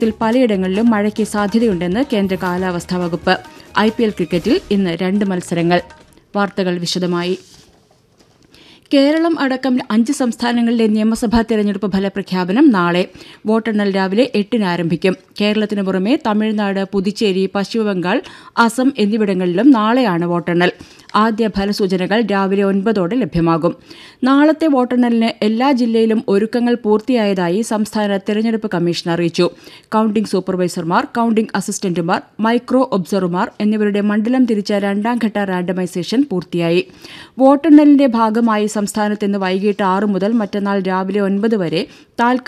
ത്തിൽ പലയിടങ്ങളിലും മഴയ്ക്ക് സാധ്യതയുണ്ടെന്ന് കേന്ദ്ര കാലാവസ്ഥാ വകുപ്പ് ഐ പി എൽ ക്രിക്കറ്റിൽ ഇന്ന് രണ്ട് മത്സരങ്ങൾ വാർത്തകൾ വിശദമായി കേരളം അടക്കം അഞ്ച് സംസ്ഥാനങ്ങളിലെ നിയമസഭാ തെരഞ്ഞെടുപ്പ് ഫലപ്രഖ്യാപനം നാളെ വോട്ടെണ്ണൽ രാവിലെ എട്ടിന് ആരംഭിക്കും കേരളത്തിന് പുറമെ തമിഴ്നാട് പുതുച്ചേരി പശ്ചിമബംഗാൾ അസം എന്നിവിടങ്ങളിലും നാളെയാണ് വോട്ടെണ്ണൽ ആദ്യ ഫലസൂചനകൾ രാവിലെ ഒൻപതോടെ ലഭ്യമാകും നാളത്തെ വോട്ടെണ്ണലിന് എല്ലാ ജില്ലയിലും ഒരുക്കങ്ങൾ പൂർത്തിയായതായി സംസ്ഥാന തെരഞ്ഞെടുപ്പ് കമ്മീഷൻ അറിയിച്ചു കൌണ്ടിംഗ് സൂപ്പർവൈസർമാർ കൌണ്ടിംഗ് അസിസ്റ്റന്റുമാർ മൈക്രോ ഒബ്സർവർമാർ എന്നിവരുടെ മണ്ഡലം തിരിച്ച രണ്ടാംഘട്ട റാൻഡമൈസേഷൻ പൂർത്തിയായി വോട്ടെണ്ണലിന്റെ ഭാഗമായി സംസ്ഥാനത്ത് ഇന്ന് വൈകിട്ട് ആറ് മുതൽ മറ്റന്നാൾ രാവിലെ ഒൻപത് വരെ താൽക്കാലിക